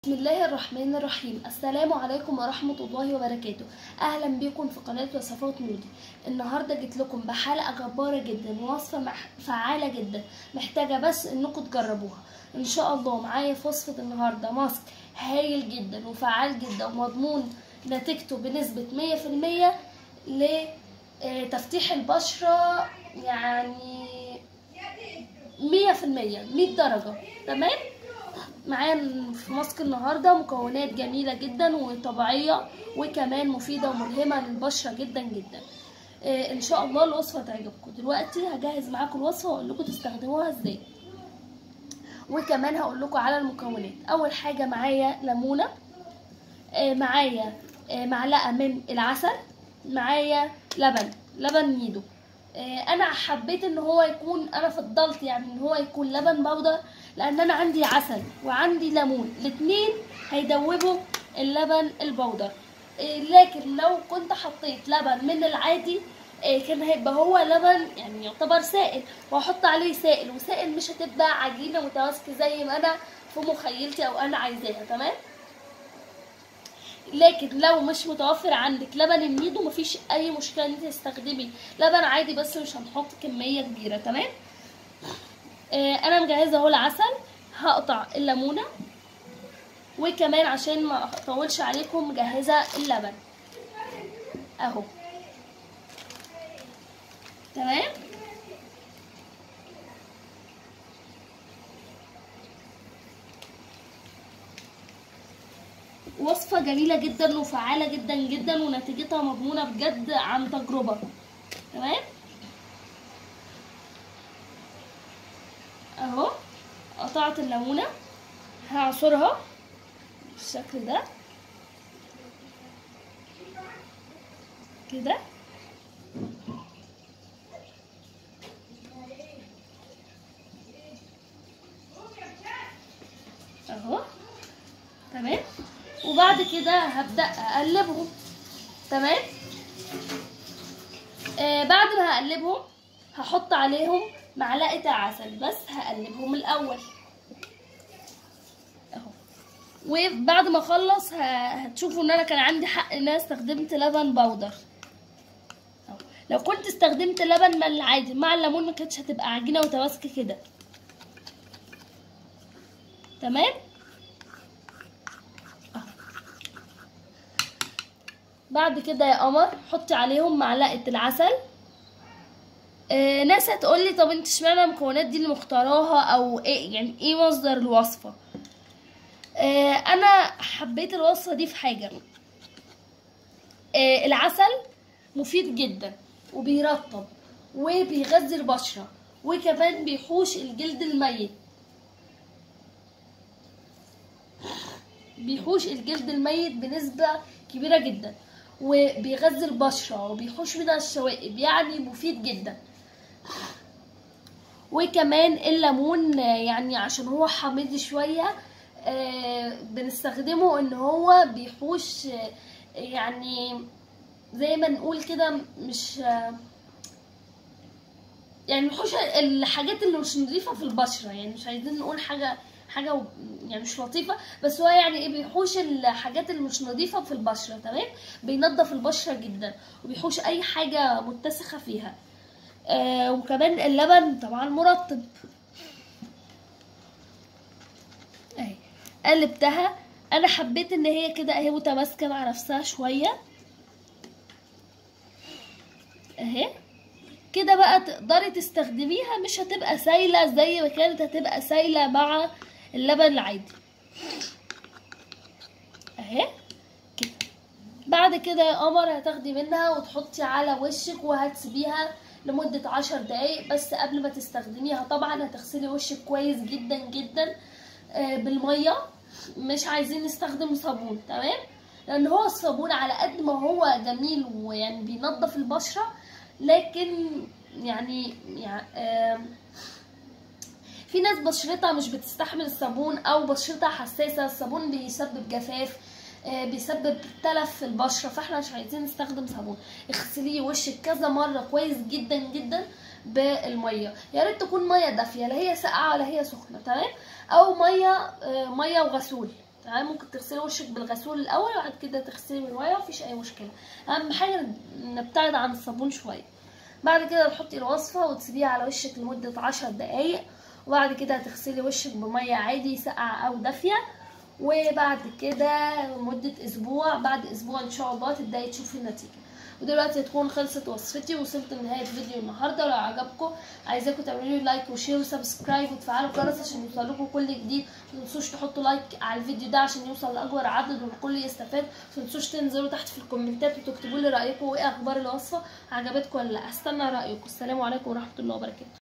بسم الله الرحمن الرحيم السلام عليكم ورحمة الله وبركاته أهلا بكم في قناة وصفات نودي النهاردة جيت لكم بحلقة جبارة جدا ووصفة مح- فعالة جدا محتاجة بس انكم تجربوها ان شاء الله معايا في وصفة النهاردة ماسك هايل جدا وفعال جدا ومضمون نتيجته بنسبة مية في المية لتفتيح البشرة يعني مية في المية مية درجة تمام معايا في ماسك النهارده مكونات جميله جدا وطبيعيه وكمان مفيده وملهمه للبشره جدا جدا آه، ان شاء الله الوصفه تعجبكم دلوقتي هجهز معاكم الوصفه واقول لكم تستخدموها ازاي وكمان هقول لكم على المكونات اول حاجه معايا ليمونه آه، معايا آه، معلقه من العسل معايا لبن لبن نيدو آه، انا حبيت ان هو يكون انا فضلت يعني ان هو يكون لبن بودر لان انا عندي عسل وعندي ليمون الاتنين هيدوبوا اللبن البودر آه، لكن لو كنت حطيت لبن من العادي آه، كان هيبقى هو لبن يعني يعتبر سائل واحط عليه سائل وسائل مش هتبقى عجينه متماسكه زي ما انا في مخيلتي او انا عايزاها تمام لكن لو مش متوفر عندك لبن النيدو مفيش اي مشكله ان انت تستخدمي لبن عادي بس مش هنحط كميه كبيره تمام آه انا مجهزه اهو العسل هقطع الليمونه وكمان عشان ما اطولش عليكم مجهزه اللبن اهو تمام وصفة جميلة جدا وفعالة جدا جدا ونتيجتها مضمونة بجد عن تجربة تمام اهو قطعت الليمونة هعصرها بالشكل ده كده اهو تمام وبعد كده هبدأ اقلبهم تمام آه بعد ما هقلبهم هحط عليهم معلقة عسل بس هقلبهم الاول اهو وبعد ما اخلص ه- هتشوفوا ان انا كان عندي حق ان انا استخدمت لبن بودر أهو. لو كنت استخدمت لبن من العادي مع الليمون ما كانتش هتبقى عجينه متماسكه كده تمام بعد كده يا قمر حطي عليهم معلقه العسل آه ناس هتقولي طب انت اشمعنى المكونات دي اللي مختاراها او ايه يعني ايه مصدر الوصفه آه انا حبيت الوصفه دي في حاجه آه العسل مفيد جدا وبيرطب وبيغذي البشره وكمان بيحوش الجلد الميت بيحوش الجلد الميت بنسبة كبيرة جدا وبيغذي البشرة وبيحوش منها الشوائب يعني مفيد جدا وكمان الليمون آه، يعني عشان هو حامض شوية آه، بنستخدمه ان هو بيحوش آه، يعني زي ما نقول كده مش آه، يعني بيحوش الحاجات اللي مش نظيفة في البشرة يعني مش عايزين نقول حاجة حاجة و- يعني مش لطيفة بس هو يعني ايه بيحوش الحاجات اللي مش نظيفة في البشرة تمام بينظف البشرة جدا وبيحوش اي حاجة متسخة فيها آه وكمان اللبن طبعا مرطب اهي قلبتها انا حبيت ان هي كده اهي متماسكة مع نفسها شوية اهي كده بقى تقدري تستخدميها مش هتبقى سايلة زي ما كانت هتبقى سايلة مع اللبن العادي اهي كده بعد كده يا قمر هتاخدي منها وتحطي على وشك وهتسيبيها لمدة عشر دقايق بس قبل ما تستخدميها طبعا هتغسلي وشك كويس جدا جدا آه، بالمية مش عايزين نستخدم صابون تمام لان هو الصابون على قد ما هو جميل ويعني بينظف البشرة لكن يعني, يعني آم، في ناس بشرتها مش بتستحمل الصابون او بشرتها حساسه الصابون بيسبب جفاف آه، بيسبب تلف في البشره فاحنا مش عايزين نستخدم صابون اغسليه وشك كذا مره كويس جدا جدا بالميه يا ريت تكون ميه دافيه لا هي ساقعه ولا هي سخنه تمام او ميه آه، ميه وغسول تمام ممكن تغسلي وشك بالغسول الاول وبعد كده تغسلي بالميه مفيش اي مشكله اهم حاجه نبتعد عن الصابون شويه بعد كده تحطي الوصفه وتسيبيها على وشك لمده عشر دقايق وبعد كده هتغسلي وشك بميه عادي ساقعه او دافيه وبعد كده لمده اسبوع بعد اسبوع ان شاء الله تبداي تشوفي النتيجه ودلوقتي تكون خلصت وصفتي وصلت لنهايه فيديو النهارده ولو عجبكم عايزاكم تعملوا لي لايك وشير وسبسكرايب وتفعلوا الجرس عشان يوصلكم كل جديد متنسوش تحطوا لايك على الفيديو ده عشان يوصل لاكبر عدد والكل يستفاد متنسوش تنزلوا تحت في الكومنتات وتكتبوا لي رايكم وايه اخبار الوصفه عجبتكم ولا لا استنى رايكم السلام عليكم ورحمه الله وبركاته